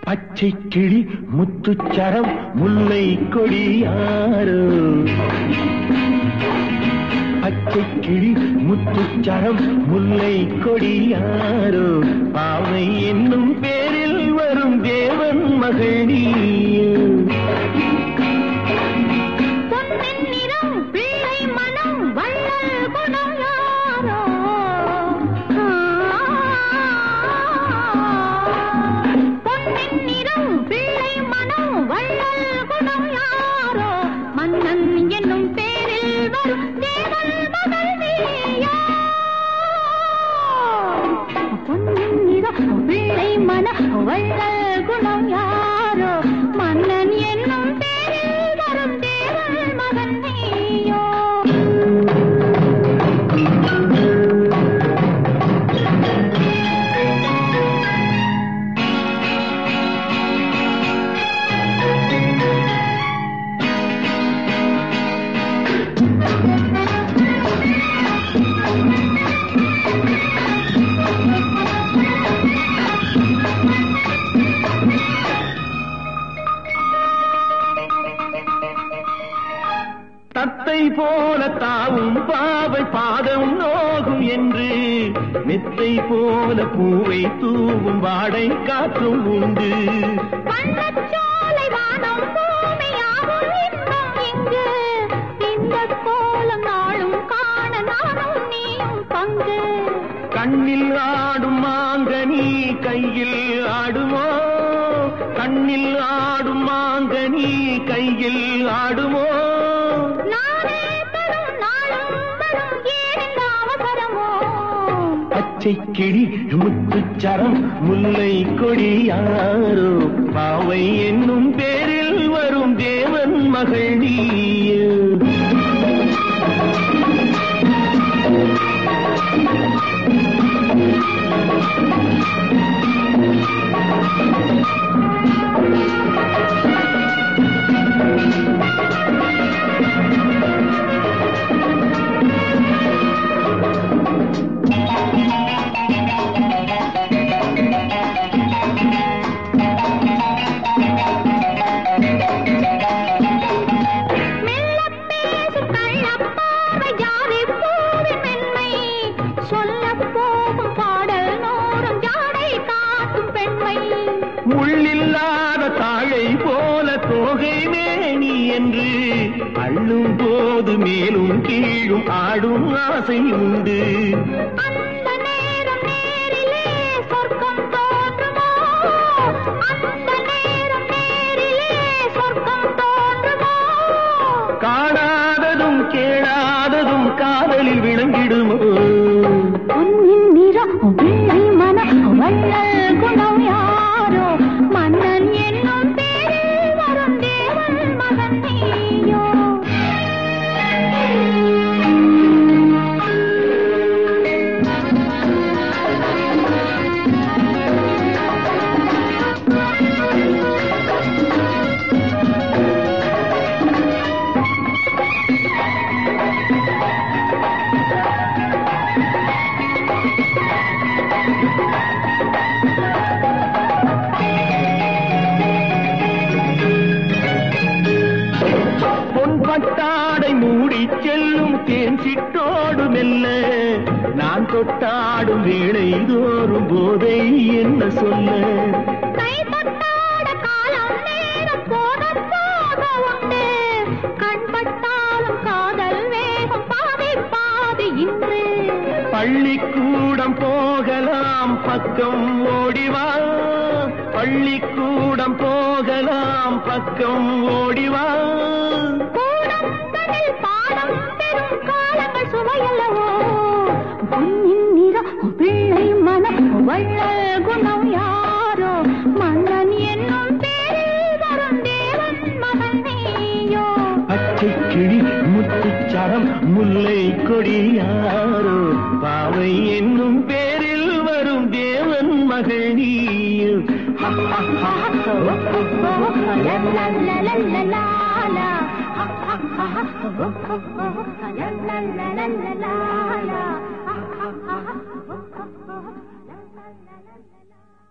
பச்சை கிளி முத்துச்சரம் முல்லை கொடியாரோ பச்சை கிளி முத்துச்சரம் முல்லை கொடியாரோ பாவை என்னும் பேரில் வரும் தேவன் மகள் நீயோ பொன்னின் நிறம் பிள்ளை மனம் வள்ளல் குணம் யாரோ பொன்னின் நிறம் பிள்ளை மனம் வள்ளல் குணம் யாரோ மன்னன் என்னும் பேரில் வரும் தேவன் மகள் நீயோ பொன்னின் நிறம் பிள்ளை மனம் வள்ளல் குணம் யாரோ மன்னன் என்னும் பேரில் வரும் தேவன் மகன் நீயோ தத்தை போல தாவும் பாவை பாதம் நோகும் என்று மெத்தை போல பூவை தூவும் வாடை காற்றும் உண்டு வண்ணச்சோலை வானம் பூமியாகும் இன்பம் இங்கு இந்த கோலம் நாளும் காண நானும் நீயும் பங்கு கண்ணில் ஆடும் மாங்கனி கையில் ஆடுமோ கண்ணில் ஆடும் மாங்கனி கையில் ஆடுமோ நானே தரும் நாளும் வரும் ஏன் அவசரமோ பச்சை கிளி முத்துச்சரம் முல்லை கொடியாரோ பாவை என்னும் பேரில் வரும் தேவன் மகள் நீயோ மெல்லப் பேசும் கள்ளப்பாவை ஜாதி பூவின் மென்மை சொல்லப் போகும் பாடல் நூறும் ஜாடை காட்டும் பெண்மை முள்ளில்லாத தாழை போல தோகை மேனி என்று அள்ளும் போது மேலும் கீழும் ஆடும் ஆசை உண்டு அந்த நேரம் நேரிலே சொர்க்கம் தோன்றுமோ அந்த நேரம் நேரிலே சொர்க்கம் தோன்றுமோ காணாததும் கேளாததும் காதலில் விளங்கிடுமோ பொன்னின் நிறம் வெள்ளை மனம் வள்ளல் குணம் யாரோ மன்னன் என்னும் பேரில் வரும் தேவன் மகன் நீயோ பொன் பட்டாடை மூடி செல்லும் தேன் சிட்டோடு மெல்ல நான் தொட்டாடும் வேளை தோறும் போதை என்ன சொல்ல கை தொட்டாட காலம் நேரம் போக போக உண்டு கண் பட்டாலும் காதல் வேகம் பாதி பாதி இன்று பள்ளிக்கூடம் போகலாம் பக்கம் ஓடிவா பள்ளிக்கூடம் போகலாம் பக்கம் ஓடிவா கூடங்களில் பாடம் பெறும் காலங்கள் சுவையல்லவோ பொன்னின் நிறம் பிள்ளை மனம் வள்ளல் குணம் யாரோ மன்னன் என்னும் பேரில் வரும் தேவன் மகன் நீயோ பச்சை கிளி முத்துச்சரம் முல்லை கொடியாரோ பாவை என்னும் பேரில் வரும் தேவன் மகள் நீயோ la